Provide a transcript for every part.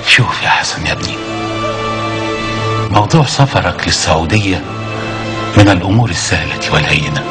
شوف يا حسن يا ابني موضوع سفرك للسعودية من الأمور السهلة والهينة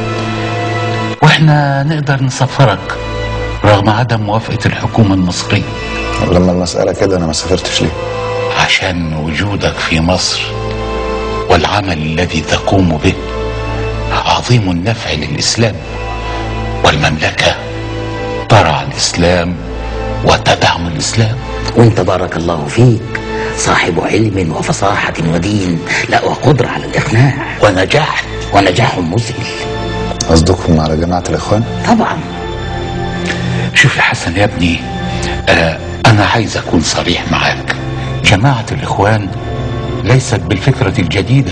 وإحنا نقدر نسفرك رغم عدم موافقة الحكومة المصرية لما المسألة كده أنا ما سافرتش ليه عشان وجودك في مصر والعمل الذي تقوم به عظيم النفع للإسلام والمملكة ترعى الإسلام وتدعم الإسلام وانت بارك الله فيك صاحب علم وفصاحة ودين لا وقدرة على الإقناع ونجاح ونجاح مذهل قصدكم على جماعة الإخوان طبعا شوف يا حسن يا ابني آه أنا عايز أكون صريح معاك جماعة الإخوان ليست بالفكرة الجديدة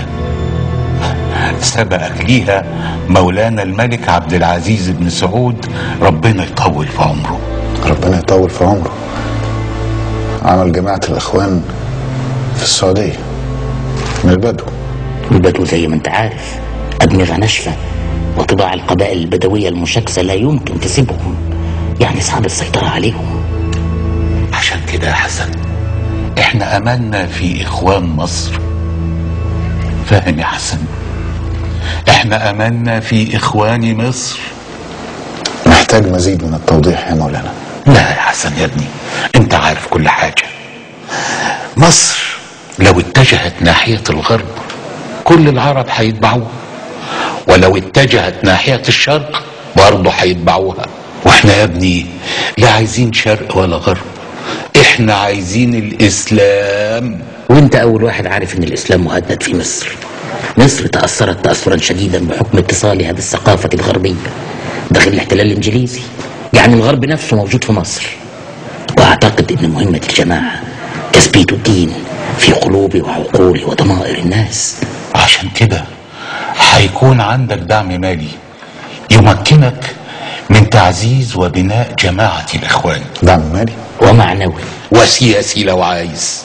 سبقك ليها مولانا الملك عبد العزيز بن سعود ربنا يطول في عمره ربنا يطول في عمره عمل جماعة الإخوان في السعودية من البدو البدو زي ما انت عارف أدمغة ناشفة وطباع القبائل البدوية المشاكسة لا يمكن تسيبهم يعني صعب السيطرة عليهم عشان كده يا حسن احنا املنا في اخوان مصر فاهم يا حسن احنا املنا في اخوان مصر محتاج مزيد من التوضيح يا مولانا لا يا حسن يا ابني انت عارف كل حاجة مصر لو اتجهت ناحية الغرب كل العرب هيتبعوها ولو اتجهت ناحية الشرق برضه هيتبعوها واحنا يا ابني لا عايزين شرق ولا غرب احنا عايزين الاسلام وانت أول واحد عارف إن الإسلام مهدد في مصر مصر تأثرت تأثرا شديدا بحكم اتصالها بالثقافة الغربية داخل الاحتلال الإنجليزي يعني الغرب نفسه موجود في مصر وأعتقد إن مهمة الجماعة تثبيت الدين في قلوب وعقول وضمائر الناس عشان كده هيكون عندك دعم مالي يمكنك من تعزيز وبناء جماعة الإخوان دعم مالي ومعنوي وسياسي لو عايز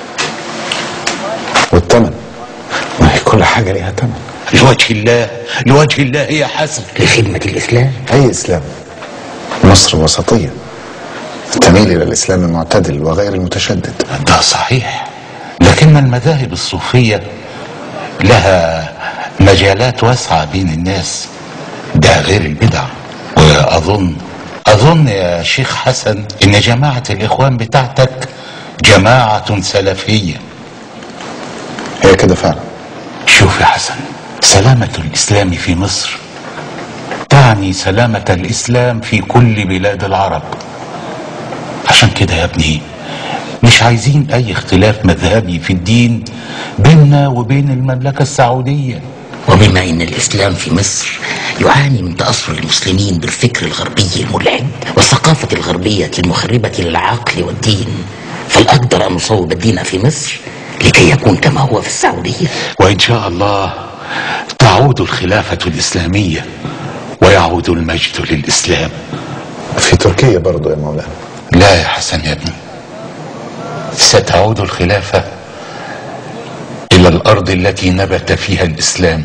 والثمن ما هي كل حاجة ليها ثمن لوجه الله لوجه الله يا حسن لخدمة الإسلام أي إسلام مصر وسطية تميل إلى الإسلام المعتدل وغير المتشدد ده صحيح لكن المذاهب الصوفية لها مجالات واسعة بين الناس ده غير البدع وأظن أظن يا شيخ حسن إن جماعة الإخوان بتاعتك جماعة سلفية هي كده فعلا شوف يا حسن سلامة الإسلام في مصر تعني سلامة الإسلام في كل بلاد العرب عشان كده يا ابني مش عايزين أي اختلاف مذهبي في الدين بيننا وبين المملكة السعودية وبما ان الاسلام في مصر يعاني من تاثر المسلمين بالفكر الغربي الملحد والثقافه الغربيه المخربه للعقل والدين فالاقدر ان نصوب الدين في مصر لكي يكون كما هو في السعوديه وإن شاء الله تعود الخلافة الإسلامية ويعود المجد للإسلام في تركيا برضو يا مولانا لا يا حسن يا ابني ستعود الخلافة إلى الأرض التي نبت فيها الإسلام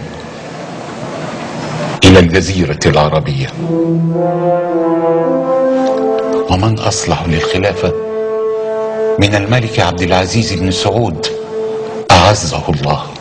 إلى الجزيرة العربية ومن أصلح للخلافة من الملك عبد العزيز بن سعود أعزه الله